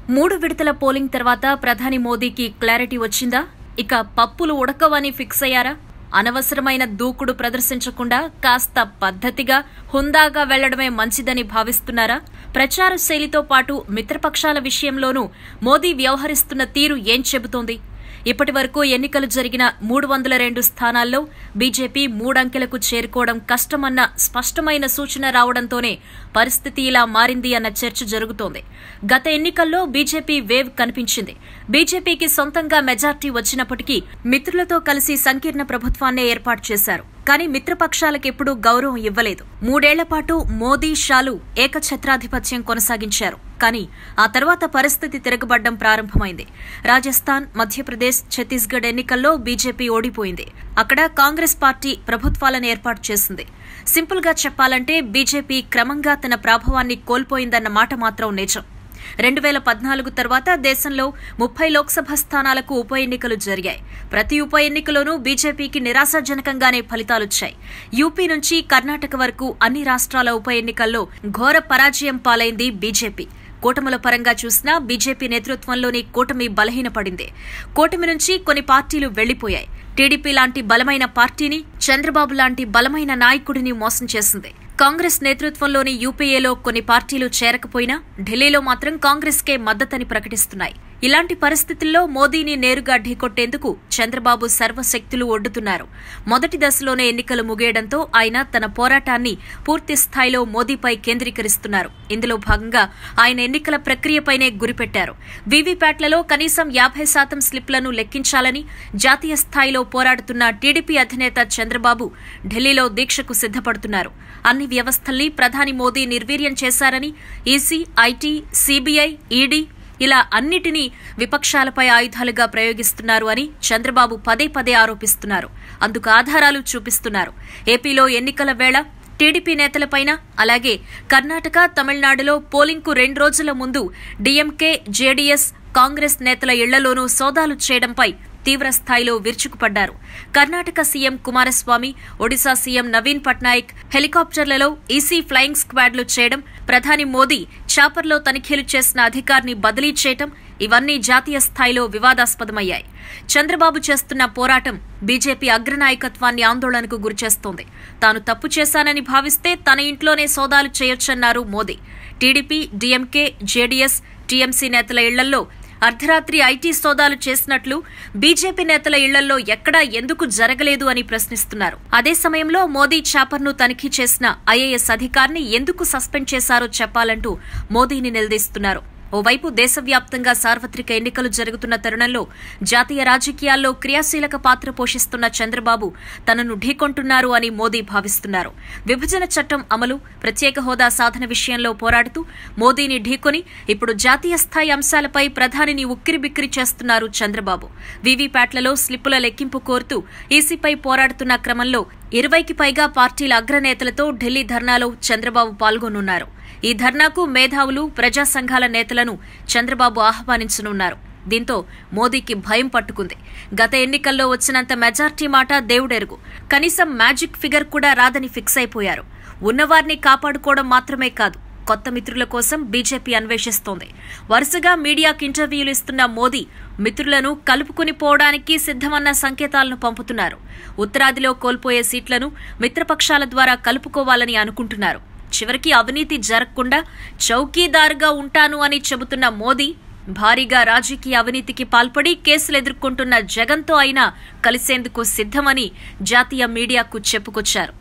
మూడు విడతల పోలింగ్ తర్వాత ప్రధాని మోదీకి క్లారిటీ వచ్చిందా ఇక పప్పులు ఉడకవని ఫిక్స్ అయ్యారా అనవసరమైన దూకుడు ప్రదర్శించకుండా కాస్త పద్ధతిగా హుందాగా వెళ్లడమే మంచిదని భావిస్తున్నారా ప్రచార శైలితో పాటు మిత్రపక్షాల విషయంలోనూ మోదీ వ్యవహరిస్తున్న తీరు ఏం చెబుతోంది ఇప్పటి వరకు ఎన్నికలు జరిగిన మూడు వందల రెండు స్థానాల్లో బీజేపీ మూడంకెలకు చేరుకోవడం కష్టమన్న స్పష్టమైన సూచన రావడంతోనే పరిస్థితి ఇలా మారింది అన్న చర్చ జరుగుతోంది గత ఎన్నికల్లో బీజేపీ వేవ్ కనిపించింది బీజేపీకి సొంతంగా మెజార్టీ వచ్చినప్పటికీ మిత్రులతో కలిసి సంకీర్ణ ప్రభుత్వాన్నే ఏర్పాటు చేశారు కానీ మిత్రపక్షాలకెప్పుడూ గౌరవం ఇవ్వలేదు మూడేళ్ల పాటు మోదీ షాలు ఏకఛత్రాధిపత్యం కొనసాగించారు కానీ ఆ తర్వాత పరిస్థితి తిరగబడ్డం ప్రారంభమైంది రాజస్థాన్ మధ్యప్రదేశ్ ఛత్తీస్గఢ్ ఎన్నికల్లో బీజేపీ ఓడిపోయింది అక్కడ కాంగ్రెస్ పార్టీ ప్రభుత్వాలను ఏర్పాటు చేసింది సింపుల్ గా చెప్పాలంటే బీజేపీ క్రమంగా తన ప్రాభవాన్ని కోల్పోయిందన్న మాట మాత్రం నిజం రెండు వేల పద్నాలుగు తర్వాత దేశంలో ముప్పై లోక్సభ స్థానాలకు ఉప ఎన్నికలు జరిగాయి ప్రతి ఉప ఎన్నికలోనూ బీజేపీకి నిరాశాజనకంగానే ఫలితాలొచ్చాయి యూపీ నుంచి కర్ణాటక వరకు అన్ని రాష్ట్రాల ఉప ఎన్నికల్లో ఘోర పరాజయం పాలైంది బీజేపీ కూటముల పరంగా చూసినా బీజేపీ నేతృత్వంలోని కూటమి బలహీనపడింది కూటమి నుంచి కొన్ని పార్టీలు వెళ్లిపోయాయి టీడీపీ లాంటి బలమైన పార్టీని చంద్రబాబు లాంటి బలమైన నాయకుడిని మోసం చేసింది కాంగ్రెస్ నేతృత్వంలోని యూపీఏలో కొన్ని పార్టీలు చేరకపోయినా ఢిల్లీలో మాత్రం కాంగ్రెస్కే మద్దతని ప్రకటిస్తున్నాయి ఇలాంటి పరిస్థితుల్లో మోదీని నేరుగా ఢీకొట్టేందుకు చంద్రబాబు సర్వశక్తులు ఒడ్డుతున్నారు మొదటి దశలోనే ఎన్నికలు ముగియడంతో ఆయన తన పోరాటాన్ని పూర్తి స్థాయిలో మోదీపై కేంద్రీకరిస్తున్నారు ఇందులో భాగంగా ఆయన ఎన్నికల ప్రక్రియపైనే గురిపెట్టారు వీవీప్యాట్లలో కనీసం యాభై శాతం స్లిప్లను లెక్కించాలని జాతీయ స్థాయిలో పోరాడుతున్న టీడీపీ అధినేత చంద్రబాబు ఢిల్లీలో దీక్షకు సిద్దపడుతున్నారు అన్ని వ్యవస్థల్ని ప్రధాని మోదీ నిర్వీర్యం చేశారని ఈసీ ఐటీ సీబీఐ ఈడీ ఇలా అన్నిటినీ విపక్షాలపై ఆయుధాలుగా ప్రయోగిస్తున్నారు అని చంద్రబాబు పదే పదే ఆరోపిస్తున్నారు అందుకు ఆధారాలు చూపిస్తున్నారు ఏపీలో ఎన్నికల వేళ టీడీపీ నేతలపైన అలాగే కర్ణాటక తమిళనాడులో పోలింగ్కు రెండు రోజుల ముందు డీఎంకే జేడీఎస్ కాంగ్రెస్ నేతల ఇళ్లలోనూ సోదాలు చేయడంపై తీవ్ర స్థాయిలో విరుచుకుపడ్డారు కర్ణాటక సీఎం కుమారస్వామి ఒడిశా సీఎం నవీన్ పట్నాయక్ హెలికాప్టర్లలో ఈసీ ఫ్లయింగ్ స్క్వాడ్లు చేయడం ప్రధాని మోదీ చాపర్లో తనిఖీలు చేసిన అధికారిని బదిలీ చేయటం ఇవన్నీ జాతీయ స్థాయిలో వివాదాస్పదమయ్యాయి చంద్రబాబు చేస్తున్న పోరాటం బీజేపీ అగ్రనాయకత్వాన్ని ఆందోళనకు గురిచేస్తోంది తాను తప్పు చేశానని భావిస్తే తన ఇంట్లోనే సోదాలు చేయొచ్చన్నారు Modi TDP DMK JDS TMC నేతల ఇళ్లల్లో అర్ధరాత్రి ఐటీ సోదాలు చేసినట్లు బీజేపీ నేతల ఇళ్లలో ఎక్కడా ఎందుకు జరగలేదు అని ప్రశ్నిస్తున్నారు అదే సమయంలో మోదీ చాపర్ను తనిఖీ చేసిన ఐఏఎస్ అధికారిని ఎందుకు సస్పెండ్ చేశారో చెప్పాలంటూ మోదీని నిలదీస్తున్నారు ఓవైపు దేశవ్యాప్తంగా సార్వత్రిక ఎన్నికలు జరుగుతున్న తరుణంలో జాతీయ రాజకీయాల్లో క్రియాశీలక పాత్ర పోషిస్తున్న చంద్రబాబు తనను ఢీకొంటున్నారు అని మోదీ భావిస్తున్నారు విభజన చట్టం అమలు ప్రత్యేక హోదా సాధన విషయంలో పోరాడుతూ మోదీని ఢీకొని ఇప్పుడు జాతీయ స్థాయి అంశాలపై ప్రధానిని ఉక్కిరిబిక్కిరి చేస్తున్నారు చంద్రబాబు వీవీప్యాట్లలో స్లిప్పుల లెక్కింపు కోరుతూ ఈసీపై పోరాడుతున్న క్రమంలో ఇరవైకి పైగా పార్టీల అగ్రనేతలతో ఢిల్లీ ధర్నాలో చంద్రబాబు పాల్గొనున్నారు ఈ ధర్నాకు మేధావులు ప్రజా సంఘాల నేతలను చంద్రబాబు ఆహ్వానించనున్నారు దీంతో మోదీకి భయం పట్టుకుంది గత ఎన్నికల్లో వచ్చినంత మెజార్టీ మాట దేవుడెరుగు కనీసం మ్యాజిక్ ఫిగర్ కూడా రాదని ఫిక్స్ అయిపోయారు ఉన్నవారిని కాపాడుకోవడం మాత్రమే కాదు కొత్త మిత్రుల కోసం బీజేపీ అన్వేషిస్తోంది వరుసగా మీడియాకు ఇంటర్వ్యూలు ఇస్తున్న మోదీ మిత్రులను కలుపుకుని పోవడానికి సిద్దమన్న సంకేతాలను పంపుతున్నారు ఉత్తరాదిలో కోల్పోయే సీట్లను మిత్రపక్షాల ద్వారా కలుపుకోవాలని అనుకుంటున్నారు చివరికి అవినీతి జరగకుండా చౌకీదారుగా ఉంటాను అని చెబుతున్న మోదీ భారీగా రాజకీయ అవినీతికి పాల్పడి కేసులు ఎదుర్కొంటున్న జగన్తో అయినా కలిసేందుకు సిద్దమని జాతీయ మీడియాకు చెప్పుకొచ్చారు